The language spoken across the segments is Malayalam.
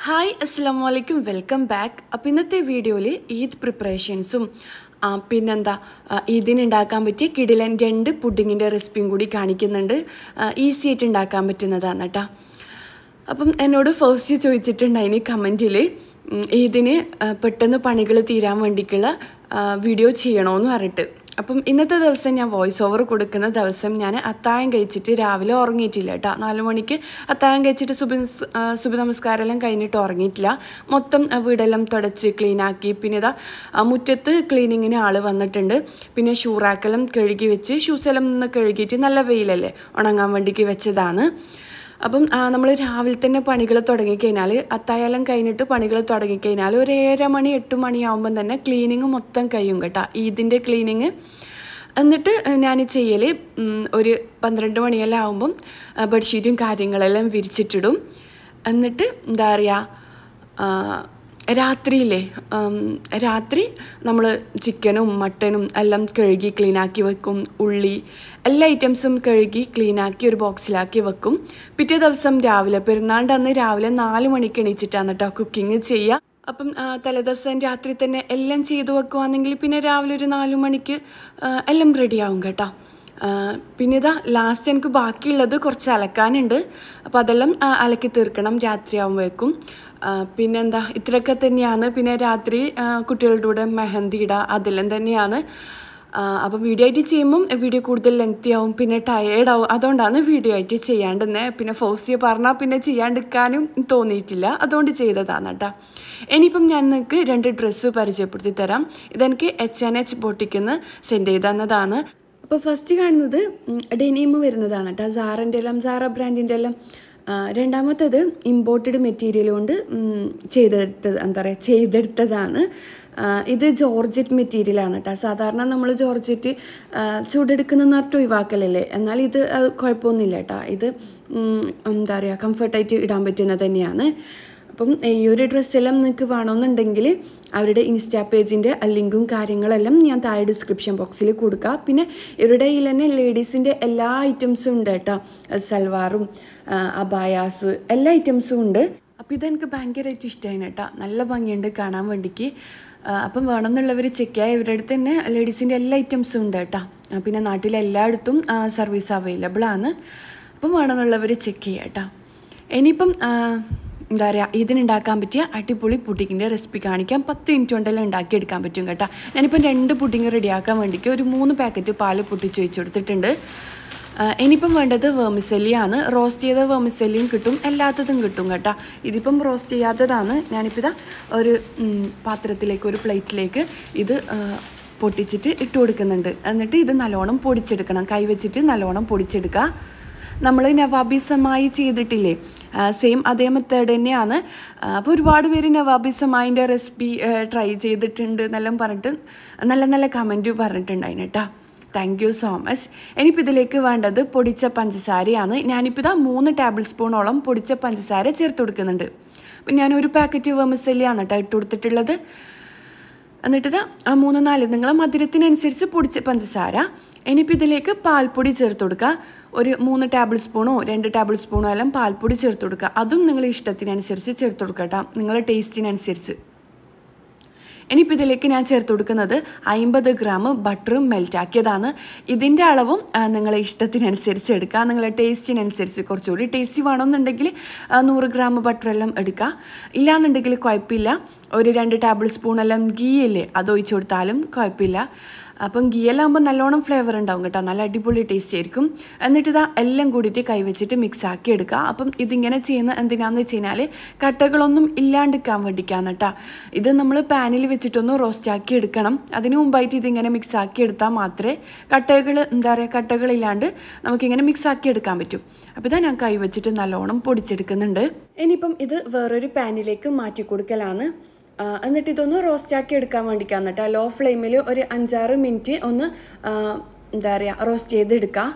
ഹായ് അസ്സാം വലൈക്കും വെൽക്കം ബാക്ക് അപ്പോൾ ഇന്നത്തെ വീഡിയോയിൽ ഈദ് പ്രിപ്പറേഷൻസും ആ, പിന്നെന്താ ആ, ഈദിന് ഉണ്ടാക്കാൻ പറ്റിയ കിടിലൻ രണ്ട് പുഡിങ്ങിൻ്റെ റെസിപ്പിയും കൂടി കാണിക്കുന്നുണ്ട് ഈസി ആയിട്ട് ഉണ്ടാക്കാൻ പറ്റുന്നതാണ് കേട്ടോ അപ്പം എന്നോട് ഫസ്റ്റ് ചോദിച്ചിട്ടുണ്ടായിന് കമൻറ്റിൽ ഇതിന് ആ, പെട്ടെന്ന് പണികൾ തീരാൻ വേണ്ടിയിട്ടുള്ള ആ, വീഡിയോ ചെയ്യണമെന്ന് പറഞ്ഞിട്ട് അപ്പം ഇന്നത്തെ ദിവസം ഞാൻ വോയിസ് ഓവർ കൊടുക്കുന്ന ദിവസം ഞാൻ അത്താഴം കഴിച്ചിട്ട് രാവിലെ ഉറങ്ങിയിട്ടില്ല കേട്ടോ നാല് മണിക്ക് അത്താഴം കഴിച്ചിട്ട് സുബി സുബ നമസ്കാരം എല്ലാം കഴിഞ്ഞിട്ട് ഉറങ്ങിയിട്ടില്ല മൊത്തം ആ, വീടെല്ലാം തുടച്ച് ക്ലീനാക്കി പിന്നെ ഇതാ ആ, മുറ്റത്ത് ക്ലീനിങ്ങിന് ആൾ വന്നിട്ടുണ്ട് പിന്നെ ഷൂറാക്കെല്ലാം കഴുകി വെച്ച് ഷൂസെല്ലാം നിന്ന് കഴുകിയിട്ട് നല്ല വെയിലല്ലേ ഉണങ്ങാൻ വേണ്ടിക്ക് വെച്ചതാണ് അപ്പം നമ്മൾ രാവിലെ തന്നെ പണികൾ തുടങ്ങിക്കഴിഞ്ഞാൽ അത്തായാലും കഴിഞ്ഞിട്ട് പണികൾ തുടങ്ങിക്കഴിഞ്ഞാൽ ഒരു ഏഴര മണി എട്ട് മണിയാവുമ്പം തന്നെ ക്ലീനിങ് മൊത്തം കഴിയും കേട്ടോ ഈദിൻ്റെ ക്ലീനിങ് എന്നിട്ട് ഞാൻ ചെയ്യൽ ഒരു പന്ത്രണ്ട് മണിയെല്ലാം ആകുമ്പം ബെഡ്ഷീറ്റും കാര്യങ്ങളെല്ലാം വിരിച്ചിട്ടിടും എന്നിട്ട് എന്താ പറയുക രാത്രിയില്ലേ ഉം, രാത്രി നമ്മൾ ചിക്കനും മട്ടനും എല്ലാം കഴുകി ക്ലീനാക്കി വെക്കും ഉള്ളി എല്ലാ ഐറ്റംസും കഴുകി ക്ലീനാക്കി ഒരു ബോക്സിലാക്കി വെക്കും പിറ്റേ ദിവസം രാവിലെ പെരുന്നാളിൻ്റെ അന്ന് രാവിലെ നാല് മണിക്ക് എണീച്ചിട്ടാണ് കേട്ടോ കുക്കിംഗ് ചെയ്യുക അപ്പം ആ, തലേദിവസം രാത്രി തന്നെ എല്ലാം ചെയ്തു വെക്കുവാണെങ്കിൽ പിന്നെ രാവിലെ ഒരു നാല് മണിക്ക് ആ, എല്ലാം റെഡിയാവും കേട്ടോ ആ, പിന്നെ ഇതാ ലാസ്റ്റ് എനിക്ക് ബാക്കിയുള്ളത് കുറച്ച് അലക്കാനുണ്ട് അപ്പോൾ അതെല്ലാം ആ, അലക്കി തീർക്കണം രാത്രിയാകുമ്പോഴേക്കും ആ, പിന്നെന്താ ഇത്രയൊക്കെ തന്നെയാണ് പിന്നെ രാത്രി ആ, കുട്ടികളുടെ കൂടെ മെഹന്തി ഇടുക അതെല്ലാം തന്നെയാണ് ആ, അപ്പം വീഡിയോ ആയിട്ട് ചെയ്യുമ്പം വീഡിയോ കൂടുതൽ ലെങ്തി ആവും പിന്നെ ടയേർഡ് ആവും അതുകൊണ്ടാണ് വീഡിയോ ആയിട്ട് ചെയ്യാണ്ടെന്ന് പിന്നെ ഫോസിയെ പറഞ്ഞാൽ പിന്നെ ചെയ്യാണ്ടിരിക്കാനും തോന്നിയിട്ടില്ല അതുകൊണ്ട് ചെയ്തതാണ് കേട്ടോ ഇനിയിപ്പം ഞാൻ നിങ്ങൾക്ക് രണ്ട് ഡ്രസ്സ് പരിചയപ്പെടുത്തി തരാം ഇതെനിക്ക് എച്ച് എൻ എച്ച് ബോട്ടിക്കുന്ന് സെൻഡ് ചെയ്ത് തന്നതാണ് അപ്പോൾ ഫസ്റ്റ് കാണുന്നത് ഡെനീം വരുന്നതാണ് കേട്ടോ സാറിൻ്റെ എല്ലാം സാറ ബ്രാൻഡിൻ്റെ എല്ലാം ആ, രണ്ടാമത്തത് ഇമ്പോർട്ടഡ് മെറ്റീരിയൽ കൊണ്ട് ഉം, ചെയ്തെടുത്തത് എന്താ പറയുക ചെയ്തെടുത്തതാണ് ആ, ഇത് ജോർജറ്റ് മെറ്റീരിയലാണ് കേട്ടോ സാധാരണ നമ്മൾ ജോർജറ്റ് ആ, ചൂടെടുക്കുന്ന നട്ട് ഒഴിവാക്കലല്ലേ എന്നാൽ ഇത് അത് കുഴപ്പമൊന്നുമില്ല കേട്ടോ ഇത് ഉം, എന്താ പറയുക കംഫർട്ടായിട്ട് ഇടാൻ പറ്റുന്നത് തന്നെയാണ് അപ്പം ഈ ഒരു ഡ്രസ്സെല്ലാം നിങ്ങൾക്ക് വേണമെന്നുണ്ടെങ്കിൽ അവരുടെ ഇൻസ്റ്റാ പേജിൻ്റെ ലിങ്കും കാര്യങ്ങളെല്ലാം ഞാൻ താഴെ ഡിസ്ക്രിപ്ഷൻ ബോക്സിൽ കൊടുക്കാം പിന്നെ ഇവരുടെ കയ്യിൽ തന്നെ ലേഡീസിൻ്റെ എല്ലാ ഐറ്റംസും ഉണ്ട് കേട്ടോ സൽവാറും ആ, അബായാസ് എല്ലാ ഐറ്റംസും ഉണ്ട് അപ്പോൾ ഇതെനിക്ക് ഭയങ്കരമായിട്ട് ഇഷ്ടമായി കേട്ടോ നല്ല ഭംഗിയുണ്ട് കാണാൻ വേണ്ടിക്ക് ആ, അപ്പം വേണമെന്നുള്ളവർ ചെക്ക് ചെയ്യുക ഇവരുടെ അടുത്ത് തന്നെ ലേഡീസിൻ്റെ എല്ലാ ഐറ്റംസും ഉണ്ട് കേട്ടോ ആ, പിന്നെ നാട്ടിൽ എല്ലായിടത്തും സർവീസ് അവൈലബിൾ ആണ് അപ്പം വേണമെന്നുള്ളവർ ചെക്ക് ചെയ്യുക കേട്ടോ ഇനിയിപ്പം ആ, എന്താ പറയുക ഇതിനുണ്ടാക്കാൻ പറ്റിയ അടിപൊളി പുഡിങ്ങിൻ്റെ റെസിപ്പി കാണിക്കാം പത്ത് മിനിറ്റ് കൊണ്ടെല്ലാം ഉണ്ടാക്കിയെടുക്കാൻ പറ്റും കേട്ടോ ഞാനിപ്പം രണ്ട് പുഡിങ് റെഡിയാക്കാൻ വേണ്ടിക്ക് ഒരു മൂന്ന് പാക്കറ്റ് പാല് പൊട്ടിച്ച് വെച്ച് കൊടുത്തിട്ടുണ്ട് ആ, ഇനിയിപ്പം വേണ്ടത് വേമിസെല്ലിയാണ് റോസ്റ്റ് ചെയ്ത വേമിസെല്ലിയും കിട്ടും എല്ലാത്തതും കിട്ടും കേട്ടോ ഇതിപ്പം റോസ്റ്റ് ചെയ്യാത്തതാണ് ഞാനിപ്പോൾ ഇതാ ഒരു ഉം, പാത്രത്തിലേക്ക് ഒരു പ്ലേറ്റിലേക്ക് ഇത് ആ, പൊട്ടിച്ചിട്ട് ഇട്ട് കൊടുക്കുന്നുണ്ട് എന്നിട്ട് ഇത് നല്ലോണം പൊടിച്ചെടുക്കണം കൈ വെച്ചിട്ട് നല്ലോണം പൊടിച്ചെടുക്കുക നമ്മൾ നവാബിസമായി ചെയ്തിട്ടില്ലേ സെയിം അതേ മെത്തേഡ് തന്നെയാണ് അപ്പോൾ ഒരുപാട് പേര് നവാബിസമായിൻ്റെ റെസിപ്പി ട്രൈ ചെയ്തിട്ടുണ്ട് എന്നെല്ലാം പറഞ്ഞിട്ട് നല്ല നല്ല കമൻറ്റ് പറഞ്ഞിട്ടുണ്ടായിന് കേട്ടോ താങ്ക് യു സോ മച്ച് ഇനിയിപ്പോൾ ഇതിലേക്ക് വേണ്ടത് പൊടിച്ച പഞ്ചസാരയാണ് ഞാനിപ്പോൾ ഇതാ മൂന്ന് ടേബിൾ സ്പൂണോളം പൊടിച്ച പഞ്ചസാര ചേർത്ത് കൊടുക്കുന്നുണ്ട് അപ്പം ഞാൻ ഒരു പാക്കറ്റ് വെമസല്ലിയാണ് കേട്ടോ ഇട്ട് കൊടുത്തിട്ടുള്ളത് എന്നിട്ട് ഇതാ ആ മൂന്ന് നാല് നിങ്ങൾ മധുരത്തിനനുസരിച്ച് പൊടിച്ച പഞ്ചസാര ഇനിയിപ്പോൾ ഇതിലേക്ക് പാൽപ്പൊടി ചേർത്ത് കൊടുക്കുക ഒരു മൂന്ന് ടേബിൾ സ്പൂണോ രണ്ട് ടേബിൾ സ്പൂണോ എല്ലാം പാൽപ്പൊടി ചേർത്ത് കൊടുക്കുക അതും നിങ്ങൾ ഇഷ്ടത്തിനനുസരിച്ച് ചേർത്ത് കൊടുക്കുക കേട്ടോ നിങ്ങളുടെ ടേസ്റ്റിനനുസരിച്ച് ഇനിയിപ്പോൾ ഇതിലേക്ക് ഞാൻ ചേർത്ത് കൊടുക്കുന്നത് അമ്പത് ഗ്രാം ബട്ടർ മെൽറ്റാക്കിയതാണ് ഇതിൻ്റെ അളവും ആ, നിങ്ങളെ ഇഷ്ടത്തിനനുസരിച്ച് എടുക്കുക നിങ്ങളെ ടേസ്റ്റിനനുസരിച്ച് കുറച്ചുകൂടി ടേസ്റ്റ് വേണമെന്നുണ്ടെങ്കിൽ ആ, നൂറ് ഗ്രാം ബട്ടർ എല്ലാം എടുക്കുക ഇല്ലാന്നുണ്ടെങ്കിൽ കുഴപ്പമില്ല ഒരു രണ്ട് ടേബിൾ സ്പൂണെല്ലാം ഗീ ഇല്ലേ അത് ഒഴിച്ചു കൊടുത്താലും കുഴപ്പമില്ല അപ്പം ഗീ എല്ലാം ആകുമ്പോൾ നല്ലോണം ഫ്ലേവർ ഉണ്ടാവും കേട്ടോ നല്ല അടിപൊളി ടേസ്റ്റ് ആയിരിക്കും എന്നിട്ട് ഇതാ എല്ലാം കൂടിയിട്ട് കൈവച്ചിട്ട് മിക്സ് ആക്കി എടുക്കുക അപ്പം ഇതിങ്ങനെ ചെയ്യുന്ന എന്തിനാന്ന് വെച്ച് കഴിഞ്ഞാൽ കട്ടകളൊന്നും ഇല്ലാണ്ടിരിക്കാൻ വേണ്ടിയിട്ടാണ് കേട്ടോ ഇത് നമ്മൾ പാനിൽ വെച്ചിട്ടൊന്ന് റോസ്റ്റ് ആക്കി എടുക്കണം അതിന് മുമ്പായിട്ട് ഇതിങ്ങനെ മിക്സ് ആക്കി എടുത്താൽ മാത്രമേ കട്ടകൾ എന്താ പറയുക കട്ടകളില്ലാണ്ട് നമുക്കിങ്ങനെ മിക്സ് ആക്കി എടുക്കാൻ പറ്റും അപ്പോൾ ഇതാ ഞാൻ കൈ വെച്ചിട്ട് നല്ലോണം പൊടിച്ചെടുക്കുന്നുണ്ട് ഇനിയിപ്പം ഇത് വേറൊരു പാനിലേക്ക് മാറ്റി കൊടുക്കലാണ് ആ, എന്നിട്ട് ഇതൊന്ന് റോസ്റ്റ് ആക്കി എടുക്കാൻ വേണ്ടിയിട്ടാണ് കേട്ടോ ലോ ഫ്ലെയിമിൽ ഒരു അഞ്ചാറ് മിനിറ്റ് ഒന്ന് ആ, എന്താ പറയുക റോസ്റ്റ് ചെയ്തെടുക്കുക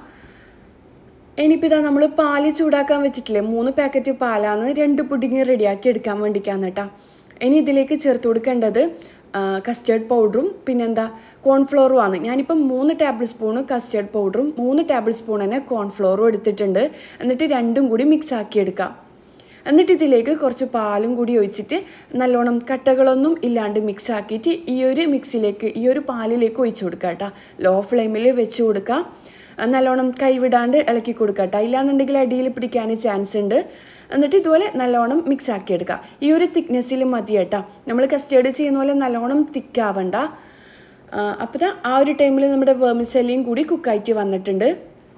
ഇനിയിപ്പോൾ ഇതാ നമ്മൾ പാല് ചൂടാക്കാൻ വെച്ചിട്ടില്ലേ മൂന്ന് പാക്കറ്റ് പാലാണ് രണ്ട് പുഡിങ് റെഡിയാക്കി എടുക്കാൻ വേണ്ടിയിട്ടാണ് കേട്ടോ ഇനി ഇതിലേക്ക് ചേർത്ത് കൊടുക്കേണ്ടത് കസ്റ്റേർഡ് പൗഡറും പിന്നെന്താ കോൺഫ്ലോറും ആണ് ഞാനിപ്പം മൂന്ന് ടേബിൾ സ്പൂണ് കസ്റ്റേർഡ് പൗഡറും മൂന്ന് ടേബിൾ സ്പൂൺ തന്നെ കോൺഫ്ലോറും എടുത്തിട്ടുണ്ട് എന്നിട്ട് രണ്ടും കൂടി മിക്സ് ആക്കി എടുക്കാം എന്നിട്ട് ഇതിലേക്ക് കുറച്ച് പാലും കൂടി ഒഴിച്ചിട്ട് നല്ലോണം കട്ടകളൊന്നും ഇല്ലാണ്ട് മിക്സ് ആക്കിയിട്ട് ഈ ഒരു മിക്സിലേക്ക് ഈ ഒരു പാലിലേക്ക് ഒഴിച്ചു കൊടുക്കുക കേട്ടോ ലോ ഫ്ലെയിമിൽ വെച്ച് കൊടുക്കുക നല്ലോണം കൈവിടാണ്ട് ഇളക്കി കൊടുക്കുക കേട്ടോ ഇല്ലാന്നുണ്ടെങ്കിൽ അടിയിൽ പിടിക്കാൻ ചാൻസ് ഉണ്ട് എന്നിട്ട് ഇതുപോലെ നല്ലോണം മിക്സ് ആക്കി എടുക്കുക ഈ ഒരു തിക്നെസ്സിൽ മതി കേട്ടോ നമ്മൾ കസ്റ്റേർഡ് ചെയ്യുന്ന പോലെ നല്ലോണം തിക്കാവണ്ട അപ്പോൾ ആ ഒരു ടൈമിൽ നമ്മുടെ വേമിസെല്ലിയും കൂടി കുക്കായിട്ട് വന്നിട്ടുണ്ട്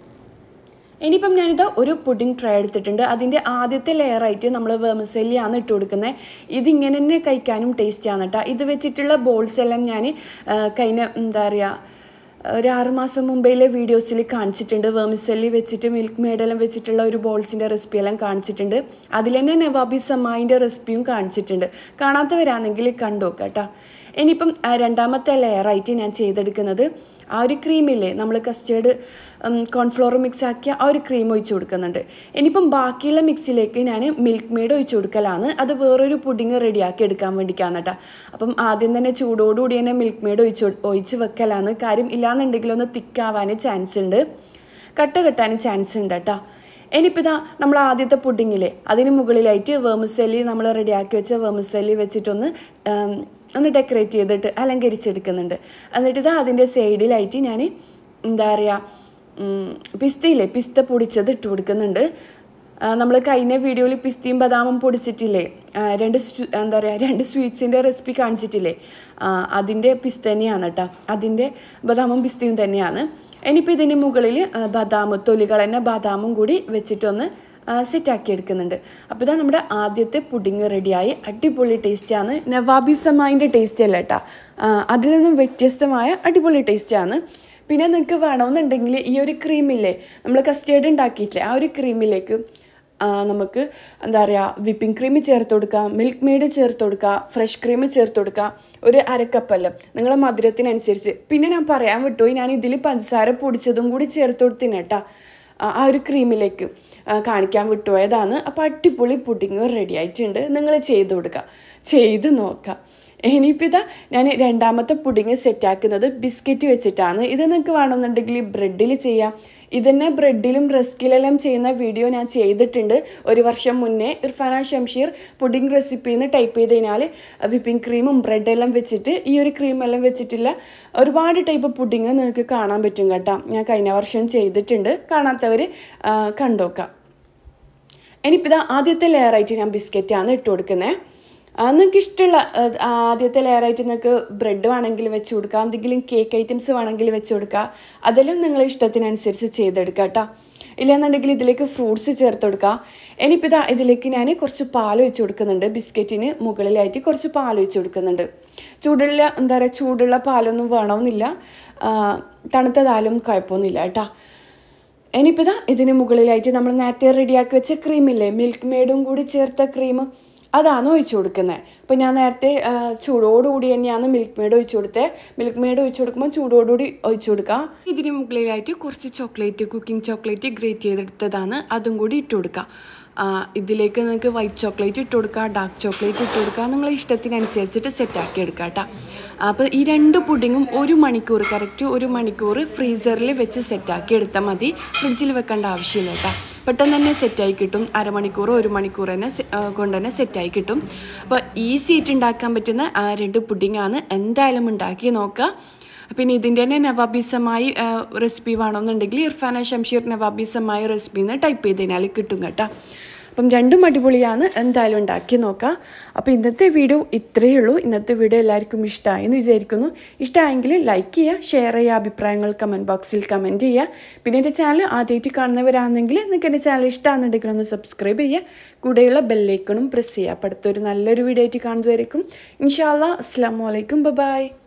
ഇനിയിപ്പം ഞാനിത് ഒരു പുഡിംഗ് ട്രൈ എടുത്തിട്ടുണ്ട് അതിൻ്റെ ആദ്യത്തെ ലെയറായിട്ട് നമ്മൾ വേമസെല്ലിയാണ് ഇട്ട് കൊടുക്കുന്നത് ഇതിങ്ങനെ തന്നെ കഴിക്കാനും ടേസ്റ്റാണ് കേട്ടോ ഇത് വെച്ചിട്ടുള്ള ബോൾസ് എല്ലാം ഞാൻ കഴിഞ്ഞ എന്താ പറയുക ഒരു ആറുമാസം മുമ്പേലെ വീഡിയോസിൽ കാണിച്ചിട്ടുണ്ട് വേമിസെല്ലി വെച്ചിട്ട് മിൽക്ക് മേഡെല്ലാം വെച്ചിട്ടുള്ള ഒരു ബോൾസിൻ്റെ റെസിപ്പി എല്ലാം കാണിച്ചിട്ടുണ്ട് അതിൽ തന്നെ നവാബി സമ്മായിൻ്റെ റെസിപ്പിയും കാണിച്ചിട്ടുണ്ട് കാണാത്തവരാണെങ്കിൽ കണ്ടു നോക്കാം കേട്ടോ ഇനിയിപ്പം രണ്ടാമത്തെ ലെയറായിട്ട് ഞാൻ ചെയ്തെടുക്കുന്നത് ആ ഒരു ക്രീമില്ലേ നമ്മൾ കസ്റ്റേർഡ് കോൺഫ്ലോർ മിക്സ് ആക്കിയ ആ ഒരു ക്രീം ഒഴിച്ച് കൊടുക്കുന്നുണ്ട് ഇനിയിപ്പം ബാക്കിയുള്ള മിക്സിലേക്ക് ഞാൻ മിൽക്ക് മെയ്ഡ് ഒഴിച്ച് കൊടുക്കലാണ് അത് വേറൊരു പുഡിങ് റെഡിയാക്കി എടുക്കാൻ വേണ്ടിയിട്ടാണ് കേട്ടോ അപ്പം ആദ്യം തന്നെ ചൂടോടുകൂടി തന്നെ മിൽക്ക് മെയ്ഡ് ഒഴിച്ച് ഒഴിച്ച് വെക്കലാണ് കാര്യം ഇല്ലാന്നുണ്ടെങ്കിൽ ഒന്ന് തിക്കാവാൻ ചാൻസ് ഉണ്ട് കട്ട കെട്ടാൻ ചാൻസ് ഉണ്ട് കേട്ടോ ഇനിയിപ്പോൾ ഇതാ നമ്മൾ ആദ്യത്തെ പുഡിങ്ങില്ലേ അതിന് മുകളിലായിട്ട് വേമസല്ലി നമ്മൾ റെഡിയാക്കി വെച്ച വേമസല്ലി വെച്ചിട്ടൊന്ന് ഒന്ന് ഡെക്കറേറ്റ് ചെയ്തിട്ട് അലങ്കരിച്ചെടുക്കുന്നുണ്ട് എന്നിട്ട് ഇതാ അതിൻ്റെ സൈഡിലായിട്ട് ഞാൻ എന്താ പറയുക പിസ്തയില്ലേ പിസ്ത പൊടിച്ചത് ഇട്ട് കൊടുക്കുന്നുണ്ട് നമ്മൾ കഴിഞ്ഞ വീഡിയോയിൽ പിസ്തയും ബദാമും പൊടിച്ചിട്ടില്ലേ രണ്ട് എന്താ പറയുക രണ്ട് സ്വീറ്റ്സിൻ്റെ റെസിപ്പി കാണിച്ചിട്ടില്ലേ അതിൻ്റെ പിസ്ത തന്നെയാണ് കേട്ടോ അതിൻ്റെ ബദാമും പിസ്തയും തന്നെയാണ് ഇനിയിപ്പോൾ ഇതിന് മുകളിൽ ബദാം തൊലികൾ തന്നെ ബദാമും കൂടി വെച്ചിട്ടൊന്ന് സെറ്റാക്കി എടുക്കുന്നുണ്ട് അപ്പോൾ ഇതാ നമ്മുടെ ആദ്യത്തെ പുഡിങ് റെഡിയായി അടിപൊളി ടേസ്റ്റാണ് നവാബി സമായിൻ്റെ ടേസ്റ്റ് അല്ല കേട്ടോ അതിൽ നിന്നും വ്യത്യസ്തമായ അടിപൊളി ടേസ്റ്റാണ് പിന്നെ നിങ്ങൾക്ക് വേണമെന്നുണ്ടെങ്കിൽ ഈ ഒരു ക്രീമില്ലേ നമ്മൾ കസ്റ്റേർഡ് ഉണ്ടാക്കിയിട്ടില്ലേ ആ ഒരു ക്രീമിലേക്ക് നമുക്ക് എന്താ പറയുക വിപ്പിംഗ് ക്രീം ചേർത്ത് കൊടുക്കുക മിൽക്ക് മെയ്ഡ് ചേർത്ത് കൊടുക്കുക ഫ്രഷ് ക്രീം ചേർത്ത് കൊടുക്കുക ഒരു അരക്കപ്പല്ലം നിങ്ങളെ മധുരത്തിനനുസരിച്ച് പിന്നെ ഞാൻ പറയാൻ വിട്ടുപോയി ഞാൻ ഇതിൽ പഞ്ചസാര പൊടിച്ചതും കൂടി ചേർത്ത് കൊടുത്തിന് കേട്ടോ ആ ഒരു ക്രീമിലേക്ക് കാണിക്കാൻ വിട്ടുപോയതാണ് അപ്പോൾ അടിപൊളി പുഡിങ് റെഡി ആയിട്ടുണ്ട് നിങ്ങൾ ചെയ്ത് കൊടുക്കുക ചെയ്ത് നോക്കുക ഇനിയിപ്പോൾ ഇതാ ഞാൻ രണ്ടാമത്തെ പുഡിങ് സെറ്റാക്കുന്നത് ബിസ്ക്കറ്റ് വെച്ചിട്ടാണ് ഇത് നിങ്ങൾക്ക് വേണമെന്നുണ്ടെങ്കിൽ ബ്രെഡിൽ ചെയ്യാം ഇതന്നെ ബ്രെഡിലും റസ്കിലെല്ലാം ചെയ്യുന്ന വീഡിയോ ഞാൻ ചെയ്തിട്ടുണ്ട് ഒരു വർഷം മുന്നേ ഇർഫാന ഷംഷീർ പുഡിംഗ് റെസിപ്പി എന്ന് ടൈപ്പ് ചെയ്ത് കഴിഞ്ഞാൽ വിപ്പിംഗ് ക്രീമും ബ്രെഡെല്ലാം വെച്ചിട്ട് ഈ ഒരു ക്രീമെല്ലാം വെച്ചിട്ടില്ല ഒരുപാട് ടൈപ്പ് പുഡിങ് നിങ്ങൾക്ക് കാണാൻ പറ്റും കേട്ടോ ഞാൻ കഴിഞ്ഞ വർഷം ചെയ്തിട്ടുണ്ട് കാണാത്തവർ കണ്ടോക്കാം ഇനിയിപ്പോൾ ഇതാ ആദ്യത്തെ ലെയറായിട്ട് ഞാൻ ബിസ്ക്കറ്റാണ് ഇട്ട് കൊടുക്കുന്നത് നിങ്ങൾക്ക് ഇഷ്ടമുള്ള ആദ്യത്തെ ലെയറായിട്ട് നിങ്ങൾക്ക് ബ്രെഡ് വേണമെങ്കിൽ വെച്ച് കൊടുക്കുക എന്തെങ്കിലും കേക്ക് ഐറ്റംസ് വേണമെങ്കിൽ വെച്ച് കൊടുക്കുക അതെല്ലാം നിങ്ങളെ ഇഷ്ടത്തിനനുസരിച്ച് ചെയ്തെടുക്കുക കേട്ടോ ഇല്ലാന്നുണ്ടെങ്കിൽ ഇതിലേക്ക് ഫ്രൂട്ട്സ് ചേർത്ത് കൊടുക്കുക ഇനിയിപ്പോൾ ഇതാ ഇതിലേക്ക് ഞാൻ കുറച്ച് പാൽ ഒഴിച്ച് കൊടുക്കുന്നുണ്ട് ബിസ്ക്കറ്റിന് മുകളിലായിട്ട് കുറച്ച് പാൽ ഒഴിച്ച് കൊടുക്കുന്നുണ്ട് ചൂടുള്ള എന്താ പറയുക ചൂടുള്ള പാലൊന്നും വേണമെന്നില്ല തണുത്തതാലും കുഴപ്പമൊന്നുമില്ല കേട്ടോ ഇനിയിപ്പോൾ ഇതാ ഇതിന് മുകളിലായിട്ട് നമ്മൾ നേരത്തെ റെഡിയാക്കി വെച്ച ക്രീമില്ലേ മിൽക്ക് മെയ്ഡും കൂടി ചേർത്ത ക്രീം അതാണ് ഒഴിച്ചു കൊടുക്കുന്നത് അപ്പോൾ ഞാൻ നേരത്തെ ചൂടോടുകൂടി തന്നെയാണ് മിൽക്ക് മെയ്ഡ് ഒഴിച്ചു കൊടുത്തത് മിൽക്ക് മെയ്ഡ് ഒഴിച്ചു കൊടുക്കുമ്പോൾ ചൂടോടുകൂടി ഒഴിച്ചു കൊടുക്കുക ഇതിന് മുകളിലായിട്ട് കുറച്ച് ചോക്ലേറ്റ് കുക്കിംഗ് ചോക്ലേറ്റ് ഗ്രേറ്റ് ചെയ്തെടുത്തതാണ് അതും കൂടി ഇട്ട് കൊടുക്കുക ഇതിലേക്ക് നിങ്ങൾക്ക് വൈറ്റ് ചോക്ലേറ്റ് ഇട്ട് കൊടുക്കുക ഡാർക്ക് ചോക്ലേറ്റ് ഇട്ട് കൊടുക്കുക നിങ്ങളെ ഇഷ്ടത്തിനനുസരിച്ചിട്ട് സെറ്റാക്കി എടുക്കുക കേട്ടോ അപ്പോൾ ഈ രണ്ട് പുഡിങ്ങും ഒരു മണിക്കൂർ കറക്റ്റ് ഒരു മണിക്കൂർ ഫ്രീസറിൽ വെച്ച് സെറ്റാക്കി എടുത്താൽ മതി ഫ്രിഡ്ജിൽ വെക്കേണ്ട ആവശ്യമില്ല കേട്ടോ പെട്ടെന്ന് തന്നെ സെറ്റായി കിട്ടും അരമണിക്കൂറോ ഒരു മണിക്കൂർ തന്നെ കൊണ്ട് തന്നെ സെറ്റായി കിട്ടും അപ്പോൾ ഈസി ആയിട്ട് ഉണ്ടാക്കാൻ പറ്റുന്ന ആ രണ്ട് പുഡിങ്ങാണ് എന്തായാലും ഉണ്ടാക്കി നോക്കുക പിന്നെ ഇതിൻ്റെ തന്നെ നവാബിസമായി റെസിപ്പി വേണമെന്നുണ്ടെങ്കിൽ ഇർഫാന ഷംഷീർ നവാബിസമായ റെസിപ്പി എന്ന് ടൈപ്പ് ചെയ്ത് കഴിഞ്ഞാൽ കിട്ടും കേട്ടോ അപ്പം രണ്ടും അടിപൊളിയാണ് എന്തായാലും ഉണ്ടാക്കി നോക്കാം അപ്പോൾ ഇന്നത്തെ വീഡിയോ ഇത്രയേ ഉള്ളൂ ഇന്നത്തെ വീഡിയോ എല്ലാവർക്കും ഇഷ്ടമായി എന്ന് വിചാരിക്കുന്നു ഇഷ്ടമായെങ്കിൽ ലൈക്ക് ചെയ്യുക ഷെയർ ചെയ്യുക അഭിപ്രായങ്ങൾ കമൻറ്റ് ബോക്സിൽ കമൻറ്റ് ചെയ്യുക പിന്നെ എൻ്റെ ചാനൽ ആദ്യമായിട്ട് കാണുന്നവരാണെങ്കിൽ നിങ്ങൾക്ക് എൻ്റെ ചാനൽ ഇഷ്ടമാണെന്നുണ്ടെങ്കിൽ ഒന്ന് സബ്സ്ക്രൈബ് ചെയ്യുക കൂടെയുള്ള ബെല്ലൈക്കണും പ്രസ് ചെയ്യുക അപ്പോൾ അടുത്തൊരു നല്ലൊരു വീഡിയോ ആയിട്ട് കാണുന്നതായിരിക്കും ഇൻഷാല്ലാ അസ്സാം വലൈക്കും ബൈ